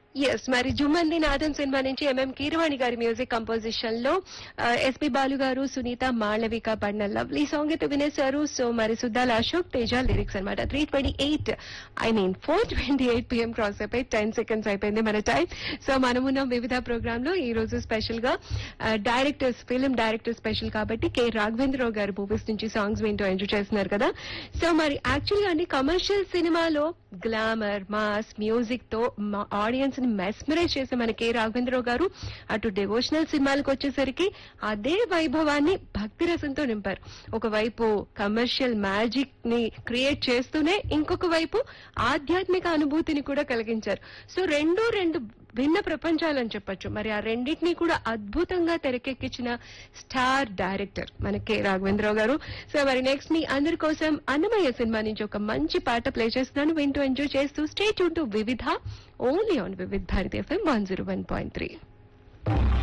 yes మరి జుమ్మంది నాదన్ సినిమా నుంచి ఎంఎం కీరవాణి గారి మ్యూజిక్ కంపోజిషన్ లో ఎస్పి బాలు గారు సునీత మాళవిక పడిన లవ్లీ సాంగ్ అయితే వినేశారు సో మరి సుద్దాల అశోక్ తేజ లిరిక్స్ అనమాట three twenty eight I mean four twenty eight PM cross అయిపోయి టెన్ సెకండ్స్ అయిపోయింది మన టైం సో మనమున్న వివిధ ప్రోగ్రామ్ లో ఈ రోజు స్పెషల్ గా డైరెక్టర్స్ ఫిల్మ్ డైరెక్టర్ స్పెషల్ కాబట్టి కె రాఘవేంద్రరావు గారు మూవీస్ నుంచి సాంగ్స్ వింటూ ఎంజాయ్ చేస్తున్నారు కదా సో మరి యాక్చువల్గా అండి కమర్షియల్ సినిమాలో గ్లామర్ మాస్ మ్యూజిక్ తో ఆడియన్స్ ని మెస్మరైజ్ చేసే మన కె రాఘవేంద్రరావు గారు అటు డివోషనల్ సినిమాలకు వచ్చేసరికి అదే వైభవాన్ని భక్తి రసంతో నింపారు ఒకవైపు కమర్షియల్ మ్యాజిక్ ని క్రియేట్ చేస్తూనే ఇంకొక వైపు ఆధ్యాత్మిక అనుభూతిని కూడా కలిగించారు సో రెండు రెండు భిన్న ప్రపంచాలని చెప్పొచ్చు మరి ఆ రెండింటినీ కూడా అద్భుతంగా తెరకెక్కించిన స్టార్ డైరెక్టర్ మన కె రాఘవేంద్రరావు గారు సో మరి నెక్స్ట్ మీ అందరి కోసం అన్నమయ్య సినిమా నుంచి ఒక మంచి పాట ప్లే చేస్తున్నాను వింటూ ఎంజాయ్ చేస్తూ stay tune to Vividh only on Vividh Bharati FM one zero one point three